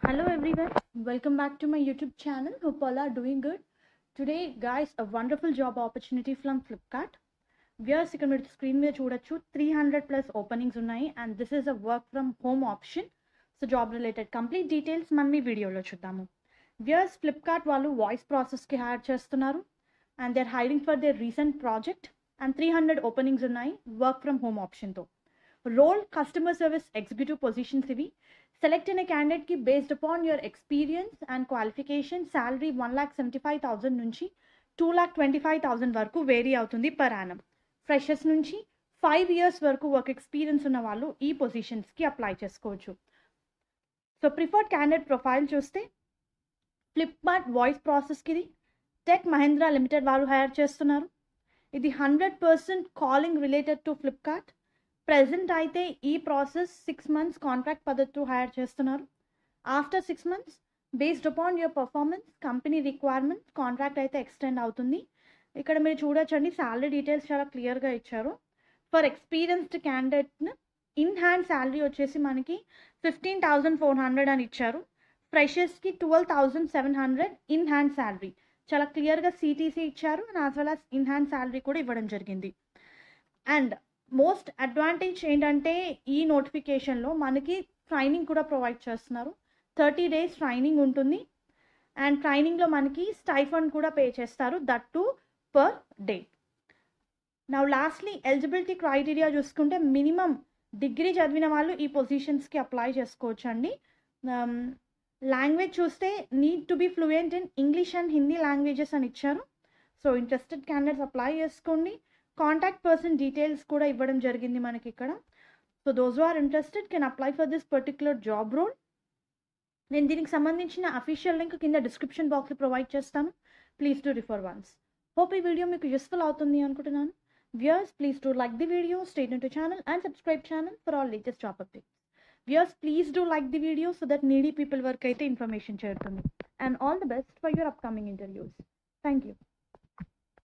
Hello everyone, welcome back to my YouTube channel. Hope all are doing good. Today, guys, a wonderful job opportunity from Flipkart. Viewers ఇక్కడ మీరు screen మీద చూడొచ్చు three hundred plus openings ఉన్నాయి and this is a work from home option so job related complete details మనం ఈ వీడియోలో చూద్దాము viewers Flipkart వాళ్ళు వాయిస్ ప్రాసెస్కి హైర్ చేస్తున్నారు and they are hiring for their recent project and three hundred openings ఉన్నాయి work from home ఆప్షన్తో role customer service executive positions ఇవి సెలెక్ట్ అయిన క్యాండిడేట్కి based upon your experience and qualification salary one lakh seventy five thousand నుంచి two lakh twenty five thousand వరకు vary అవుతుంది per annum freshers నుంచి five years వరకు వర్క్ ఎక్స్పీరియన్స్ ఉన్న వాళ్ళు ఈ పొజిషన్స్కి అప్లై చేసుకోవచ్చు సో ప్రిఫర్డ్ క్యాండిడేట్ ప్రొఫైల్ చూస్తే ఫ్లిప్కార్ట్ వాయిస్ ప్రాసెస్కి ఇది టెక్ మహేంద్ర లిమిటెడ్ వాళ్ళు హైర్ చేస్తున్నారు ఇది hundred percent calling related to Flipkart present అయితే ఈ ప్రాసెస్ సిక్స్ మంత్స్ కాంట్రాక్ట్ పద్ధతితో హైర్ చేస్తున్నారు after six months based upon your performance company requirement contract అయితే ఎక్స్టెండ్ అవుతుంది ఇక్కడ మీరు చూడొచ్చండి శాలరీ డీటెయిల్స్ చాలా క్లియర్గా ఇచ్చారు for experienced candidate in hand salary వచ్చేసి మనకి ఫిఫ్టీన్ థౌజండ్ ఫోర్ హండ్రెడ్ అని ఇచ్చారు ఫ్రెషర్స్కి twelve thousand seven hundred in hand salary చాలా క్లియర్గా సిటీసీ ఇచ్చారు and as well as in hand salary కూడా ఇవ్వడం జరిగింది అండ్ మోస్ట్ అడ్వాంటేజ్ ఏంటంటే ఈ నోటిఫికేషన్లో మనకి ట్రైనింగ్ కూడా ప్రొవైడ్ చేస్తున్నారు థర్టీ డేస్ ట్రైనింగ్ ఉంటుంది అండ్ ట్రైనింగ్లో మనకి స్టైఫండ్ కూడా పే చేస్తారు దట్ టు పర్ డే నా లాస్ట్లీ ఎలిజిబిలిటీ క్రైటీరియా చూసుకుంటే మినిమం డిగ్రీ చదివిన వాళ్ళు ఈ పొజిషన్స్కి అప్లై చేసుకోవచ్చు అండి లాంగ్వేజ్ చూస్తే need to be fluent in English and Hindi languages అని ఇచ్చారు సో ఇంట్రెస్టెడ్ క్యాండిడేట్స్ అప్లై చేసుకోండి కాంటాక్ట్ పర్సన్ డీటెయిల్స్ కూడా ఇవ్వడం జరిగింది మనకి ఇక్కడ so those are interested can apply for this particular job role నేను దీనికి సంబంధించిన అఫీషియల్ లింక్ కింద డిస్క్రిప్షన్ బాక్స్లో ప్రొవైడ్ చేస్తాను please to refer once hope ఈ వీడియో మీకు యూస్ఫుల్ అవుతుంది అనుకుంటున్నాను viewers please to like the video state to channel and subscribe channel for all latest job updates viewers please do like the video so that needy people వరకు అయితే information చేరుతుంది and all the best for your upcoming interviews thank you